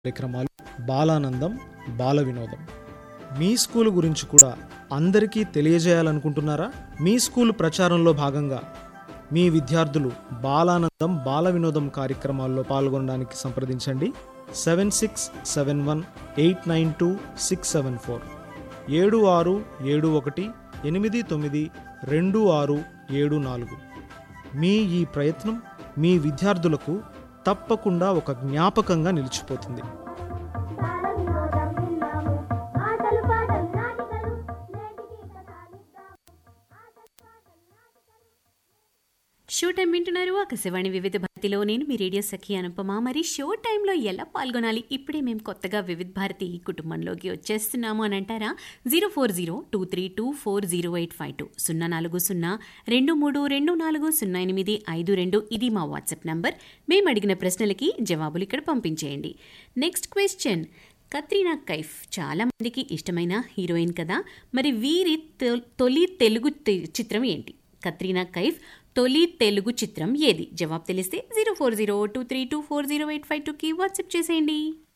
కార్యక్రమాలు బాలానందం బాల వినోదం మీ స్కూల్ గురించి కూడా అందరికీ తెలియజేయాలనుకుంటున్నారా మీ స్కూల్ ప్రచారంలో భాగంగా మీ విద్యార్థులు బాలానందం బాల వినోదం కార్యక్రమాల్లో పాల్గొనడానికి సంప్రదించండి seven six seven one eight nine two six seven four ఏడు ఆరు ఏడు ఒకటి ఎనిమిది తొమ్మిది రెండు ఆరు ఏడు నాలుగు మీ ఈ ప్రయత్నం మీ విద్యార్థులకు తప్పకుండా ఒక జ్ఞాపకంగా నిలిచిపోతుంది బాల వినోదం విన్నాము ఆటలు పాటలు నాటికలు నేటికి కథాలిద్దాము ఆటలు పాటలు నాటికలు షో టైం వింటున్నారు ఆకాశవాణి వివిధ భారతిలో నేను మీ రేడియో సఖి అనుపమ మరి షో టైంలో ఎలా పాల్గొనాలి ఇప్పుడే మేము కొత్తగా వివిధ భారతి కుటుంబంలోకి వచ్చేస్తున్నాము అని అంటారా zero four zero two three two four zero eight five two సున్నా నాలుగు సున్నా రెండు మూడు రెండు నాలుగు సున్నా ఎనిమిది ఐదు రెండు ఇది మా వాట్సాప్ నంబర్ మేము అడిగిన ప్రశ్నలకి జవాబులు ఇక్కడ పంపించేయండి నెక్స్ట్ క్వశ్చన్ కత్రీనా కైఫ్ చాలా మందికి ఇష్టమైన హీరోయిన్ కదా మరి వీరి తొ- తొలి తెలుగు తె- చిత్రం ఏంటి కత్రీనా కైఫ్ తొలి తెలుగు చిత్రం ఏది జవాబు తెలిస్తే zero four zero two three two four zero eight five టూకి వాట్సాప్ చేసేయండి